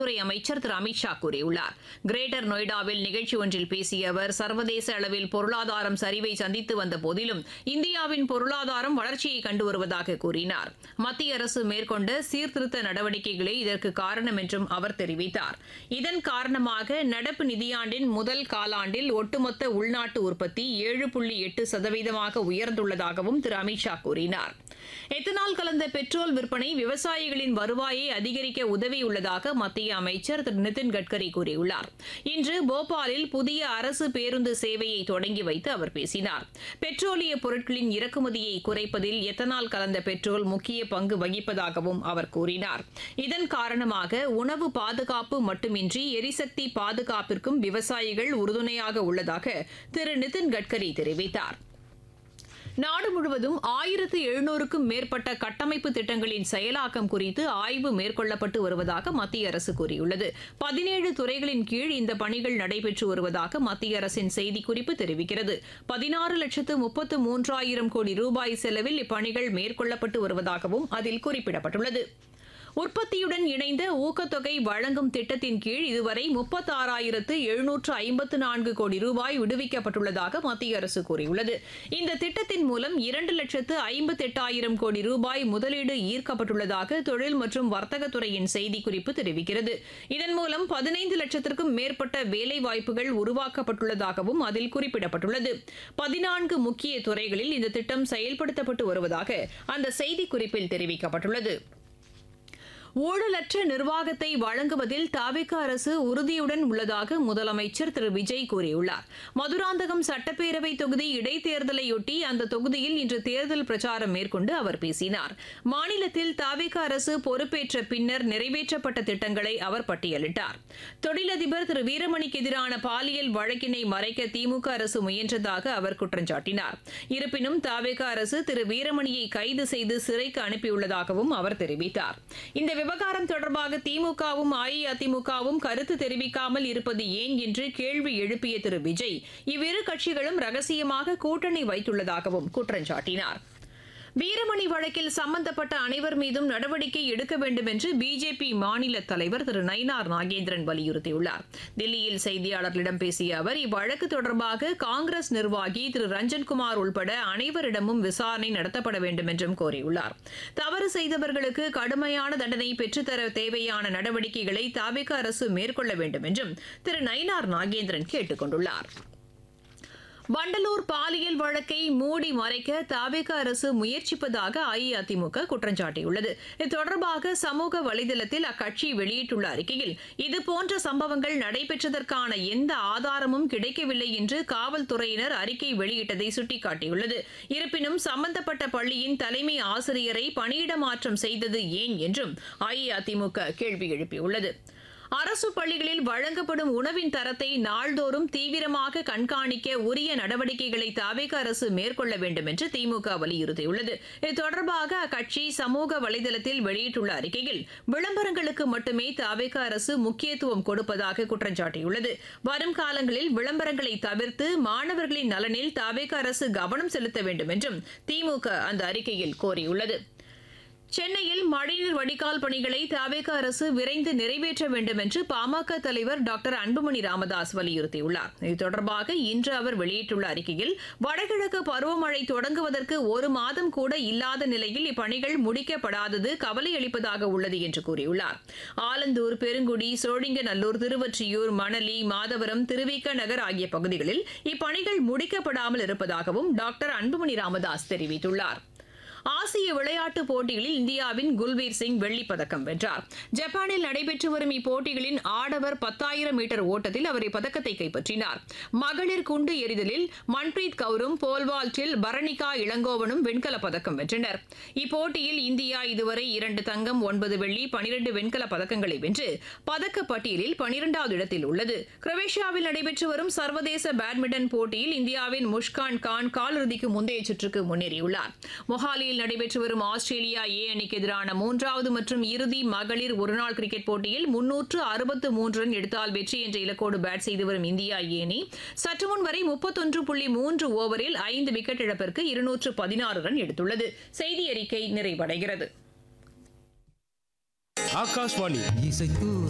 துறை அமைச்சர் திரு அமித்ஷா கூறியுள்ளார் கிரேட்டர் நொய்டாவில் நிகழ்ச்சி ஒன்றில் பேசிய அவர் சர்வதேச அளவில் பொருளாதாரம் சரிவை சந்தித்து வந்த போதிலும் இந்தியாவின் பொருளாதாரம் வளர்ச்சியை கண்டு வருவதாக கூறினார் மத்திய அரசு மேற்கொண்ட சீர்திருத்த நடவடிக்கைகளே இதற்கு காரணம் என்றும் அவர் தெரிவித்தார் இதன் காரணமாக நடப்பு நிதியாண்டின் முதல் காலாண்டில் ஒட்டுமொத்த உள்நாட்டு உற்பத்தி ஏழு புள்ளி எட்டு சதவீதமாக உயர்ந்துள்ளதாகவும் திரு அமித்ஷா கூறினார் எத்தனால் கலந்த பெட்ரோல் விற்பனை விவசாயிகளின் வருவாயை அதிகரிக்க உதவியுள்ளதாக மத்திய அமைச்சர் திரு நிதின் கட்கரி கூறியுள்ளார் இன்று போபாலில் புதிய அரசு பேருந்து சேவையை தொடங்கி வைத்து அவர் பேசினார் பெட்ரோலிய பொருட்களின் இறக்குமதியை குறைப்பதில் எத்தனால் கலந்த பெட்ரோல் முக்கிய பங்கு வகிப்பதாகவும் அவர் கூறினார் இதன் காரணமாக உணவு பாதுகாப்பு மட்டுமின்றி எரிசக்தி பாதுகாப்பிற்கும் விவசாயிகள் உறுதுணையாக உள்ளதாக திரு நிதின் கட்கரி தெரிவித்தார் நாடு முழுவதும் ஆயிரத்து எழுநூறுக்கும் மேற்பட்ட கட்டமைப்பு திட்டங்களின் செயலாக்கம் குறித்து ஆய்வு மேற்கொள்ளப்பட்டு வருவதாக மத்திய அரசு கூறியுள்ளது பதினேழு துறைகளின் கீழ் இந்த பணிகள் நடைபெற்று வருவதாக மத்திய அரசின் செய்திக்குறிப்பு தெரிவிக்கிறது பதினாறு லட்சத்து முப்பத்து மூன்றாயிரம் கோடி ரூபாய் செலவில் இப்பணிகள் மேற்கொள்ளப்பட்டு வருவதாகவும் அதில் குறிப்பிடப்பட்டுள்ளது உற்பத்தியுடன் இணைந்த ஊக்கத்தொகை வழங்கும் திட்டத்தின் கீழ் இதுவரை முப்பத்தாறாயிரத்து எழுநூற்று ஐம்பத்து நான்கு கோடி ரூபாய் விடுவிக்கப்பட்டுள்ளதாக மத்திய அரசு கூறியுள்ளது இந்த திட்டத்தின் மூலம் இரண்டு லட்சத்து ஐம்பத்தெட்டாயிரம் கோடி ரூபாய் முதலீடு ஈர்க்கப்பட்டுள்ளதாக தொழில் மற்றும் வர்த்தகத்துறையின் செய்திக்குறிப்பு தெரிவிக்கிறது இதன் மூலம் பதினைந்து லட்சத்திற்கும் மேற்பட்ட வேலைவாய்ப்புகள் உருவாக்கப்பட்டுள்ளதாகவும் அதில் குறிப்பிடப்பட்டுள்ளது பதினான்கு முக்கிய துறைகளில் இந்த திட்டம் செயல்படுத்தப்பட்டு வருவதாக அந்த செய்திக்குறிப்பில் தெரிவிக்கப்பட்டுள்ளது ஊழலற்ற நிர்வாகத்தை வழங்குவதில் தாவிக அரசு உறுதியுடன் உள்ளதாக முதலமைச்சர் திரு விஜய் கூறியுள்ளார் மதுராந்தகம் சட்டப்பேரவை தொகுதி இடைத்தேர்தலையொட்டி அந்த தொகுதியில் இன்று தேர்தல் பிரச்சாரம் மேற்கொண்டு அவர் பேசினார் மாநிலத்தில் தாவிக அரசு பொறுப்பேற்ற பின்னர் நிறைவேற்றப்பட்ட திட்டங்களை அவர் பட்டியலிட்டார் தொழிலதிபர் திரு வீரமணிக்கு எதிரான பாலியல் வழக்கினை மறைக்க திமுக அரசு முயன்றதாக அவர் குற்றம் சாட்டினார் இருப்பினும் தாவேக அரசு திரு வீரமணியை கைது செய்து சிறைக்கு அனுப்பியுள்ளதாகவும் அவர் தெரிவித்தார் இந்த விவகாரம் தொடர்பாக திமுகவும் அஇஅதிமுகவும் கருத்து தெரிவிக்காமல் இருப்பது ஏன் என்று கேள்வி எழுப்பிய திரு விஜய் இவ்விரு கட்சிகளும் ரகசியமாக கூட்டணி வைத்துள்ளதாகவும் குற்றம் சாட்டினார் வீரமணி வழக்கில் சம்பந்தப்பட்ட அனைவர் மீதும் நடவடிக்கை எடுக்க வேண்டும் என்று பிஜேபி மாநில தலைவர் திரு நயினார் நாகேந்திரன் வலியுறுத்தியுள்ளார் தில்லியில் செய்தியாளர்களிடம் பேசிய அவர் இவ்வழக்கு தொடர்பாக காங்கிரஸ் நிர்வாகி திரு ரஞ்சன்குமார் உள்பட அனைவரிடமும் விசாரணை நடத்தப்பட வேண்டும் என்றும் கோரியுள்ளார் தவறு செய்தவர்களுக்கு கடுமையான தண்டனை பெற்றுத்தர தேவையான நடவடிக்கைகளை தாவிக அரசு மேற்கொள்ள வேண்டும் என்றும் திரு நயினார் நாகேந்திரன் கேட்டுக் கொண்டுள்ளார் வண்டலூர் பாலியல் வழக்கை மூடி மறைக்க தாவேக அரசு முயற்சிப்பதாக அஇஅதிமுக குற்றம் சாட்டியுள்ளது இது தொடர்பாக சமூக வலைதளத்தில் அக்கட்சி வெளியிட்டுள்ள அறிக்கையில் இதுபோன்ற சம்பவங்கள் நடைபெற்றதற்கான எந்த ஆதாரமும் கிடைக்கவில்லை என்று காவல்துறையினர் அறிக்கை வெளியிட்டதை சுட்டிக்காட்டியுள்ளது இருப்பினும் சம்பந்தப்பட்ட பள்ளியின் தலைமை ஆசிரியரை பணியிட மாற்றம் செய்தது ஏன் என்றும் அஇஅதிமுக கேள்வி எழுப்பியுள்ளது அரசு பள்ளிகளில் வழங்கப்படும் உணவின் தரத்தை நாள்தோறும் தீவிரமாக கண்காணிக்க உரிய நடவடிக்கைகளை தாவேக அரசு மேற்கொள்ள வேண்டும் என்று திமுக வலியுறுத்தியுள்ளது இது தொடர்பாக அக்கட்சி சமூக வலைதளத்தில் வெளியிட்டுள்ள அறிக்கையில் விளம்பரங்களுக்கு மட்டுமே தாவேக அரசு முக்கியத்துவம் கொடுப்பதாக குற்றம் சாட்டியுள்ளது வரும் காலங்களில் விளம்பரங்களை தவிர்த்து மாணவர்களின் நலனில் தாவேக அரசு கவனம் செலுத்த வேண்டும் என்றும் திமுக அந்த அறிக்கையில் கோரியுள்ளது சென்னையில் மழைநீர் வடிகால் பணிகளை தவேக அரசு விரைந்து நிறைவேற்ற வேண்டும் என்று பாமக தலைவர் டாக்டர் அன்புமணி ராமதாஸ் வலியுறுத்தியுள்ளார் இது தொடர்பாக இன்று அவர் வெளியிட்டுள்ள அறிக்கையில் வடகிழக்கு பருவமழை தொடங்குவதற்கு ஒரு மாதம் கூட இல்லாத நிலையில் இப்பணிகள் முடிக்கப்படாதது கவலை அளிப்பதாக உள்ளது என்று கூறியுள்ளார் ஆலந்தூர் பெருங்குடி சோழிங்கநல்லூர் திருவொற்றியூர் மணலி மாதவரம் திருவிக நகர் ஆகிய பகுதிகளில் இப்பணிகள் முடிக்கப்படாமல் இருப்பதாகவும் டாக்டர் அன்புமணி ராமதாஸ் தெரிவித்துள்ளார் ஆசிய விளையாட்டுப் போட்டிகளில் இந்தியாவின் குல்வீர் சிங் வெள்ளிப் பதக்கம் வென்றார் ஜப்பானில் நடைபெற்று வரும் இப்போட்டிகளின் ஆடவர் பத்தாயிரம் மீட்டர் ஓட்டத்தில் அவர் இப்பதக்கத்தை கைப்பற்றினார் மகளிர் குண்டு எறிதலில் மன்பிரீத் கவுரும் போல்வால்ட்டில் பரணிகா இளங்கோவனும் வெண்கலப் பதக்கம் வென்றனர் இப்போட்டியில் இந்தியா இதுவரை இரண்டு தங்கம் ஒன்பது வெள்ளி பனிரெண்டு வெண்கலப் பதக்கங்களை வென்று பதக்க பட்டியலில் பனிரெண்டாவது இடத்தில் உள்ளது குரோவேஷியாவில் நடைபெற்று வரும் சர்வதேச பேட்மிண்டன் போட்டியில் இந்தியாவின் முஷ்கான் கான் காலிறுதிக்கு முந்தைய சுற்றுக்கு முன்னேறியுள்ளார் மொஹாலியில் நடைபெற்று வரும் ஆஸ்திரேலியா ஏ அணிக்கு எதிரான மூன்றாவது மற்றும் இறுதி மகளிர் ஒருநாள் கிரிக்கெட் போட்டியில் முன்னூற்று அறுபத்து மூன்று ரன் எடுத்தால் வெற்றி என்ற இலக்கோடு பேட் செய்து வரும் இந்தியா ஏ அணி சற்று முன் வரை முப்பத்தொன்று புள்ளி மூன்று ஓவரில் ஐந்து விக்கெட் இழப்பிற்கு இருநூற்று பதினாறு ரன் எடுத்துள்ளது செய்தி அறிக்கை நிறைவடைகிறது ஆகாஷ்வாணி இசைக்கு